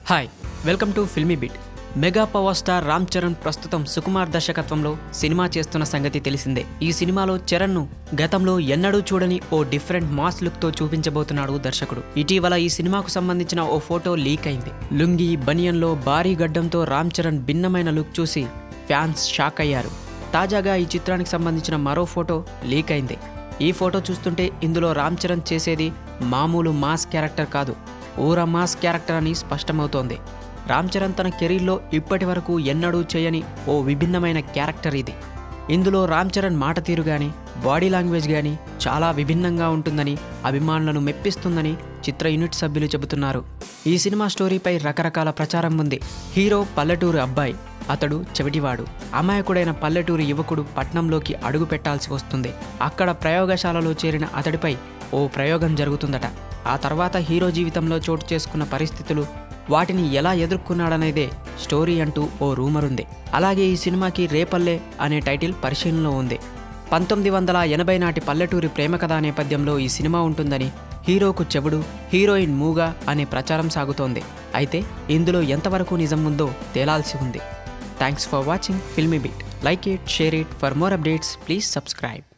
hi welcome to Filmibeat mega power star Ram Charan ప్రస్తుతం సుకుమార్ దర్శకత్వంలో cinema చేస్తున్న సంగతి తెలిసిందే ఈ సినిమాలో చరణ్ను గతంలో ఎన్నడూ చూడని ఓ డిఫరెంట్ మాస్ లుక్తో చూపించబోతున్నాడు దర్శకుడు ఇటీవల ఈ సినిమాకు సంబంధించిన ఓ ఫోటో లీక్ అయింది లుంగి బనియన్లో భారీ గడ్డంతో రామ్ చరణ్ భిన్నమైన లుక్ చూసి ఫ్యాన్స్ షాక్ అయ్యారు తాజాగా ఈ చిత్రానికి సంబంధించిన మరో ఫోటో లీక్ అయింది ఈ ఫోటో చూస్తుంటే ఇందులో రామ్ చరణ్ చేసేది మామూలు మాస్ క్యారెక్టర్ కాదు ఊర మాస్ క్యారెక్టర్ అని స్పష్టమవుతోంది రామ్ చరణ్ తన కెరీర్లో ఇప్పటి వరకు ఎన్నడూ చేయని ఓ విభిన్నమైన క్యారెక్టర్ ఇది ఇందులో రామ్ చరణ్ మాట తీరు గాని బాడీ లాంగ్వేజ్ గాని చాలా విభిన్నంగా ఉంటుందని అభిమానులను మెప్పిస్తుందని చిత్ర యూనిట్ సభ్యులు చెబుతున్నారు ఈ సినిమా స్టోరీపై రకరకాల ప్రచారం ఉంది హీరో పల్లెటూరు అబ్బాయి అతడు చెవిటివాడు అమాయకుడైన పల్లెటూరు యువకుడు పట్నంలోకి అడుగు పెట్టాల్సి వస్తుంది అక్కడ ప్రయోగశాలలో చేరిన అతడిపై ఓ ప్రయోగం జరుగుతుందట ఆ తర్వాత హీరో జీవితంలో చోటు చేసుకున్న పరిస్థితులు వాటిని ఎలా ఎదుర్కొన్నాడనేదే స్టోరీ అంటూ ఓ రూమర్ ఉంది అలాగే ఈ సినిమాకి రేపల్లె అనే టైటిల్ పరిశీలనలో ఉంది పంతొమ్మిది వందల ఎనభై నాటి పల్లెటూరి ప్రేమ కథా నేపథ్యంలో ఈ సినిమా ఉంటుందని హీరోకు చెవుడు హీరోయిన్ మూగా అనే ప్రచారం సాగుతోంది అయితే ఇందులో ఎంతవరకు నిజం ఉందో తేలాల్సి ఉంది thanks for watching Filmibeat like it share it for more updates please subscribe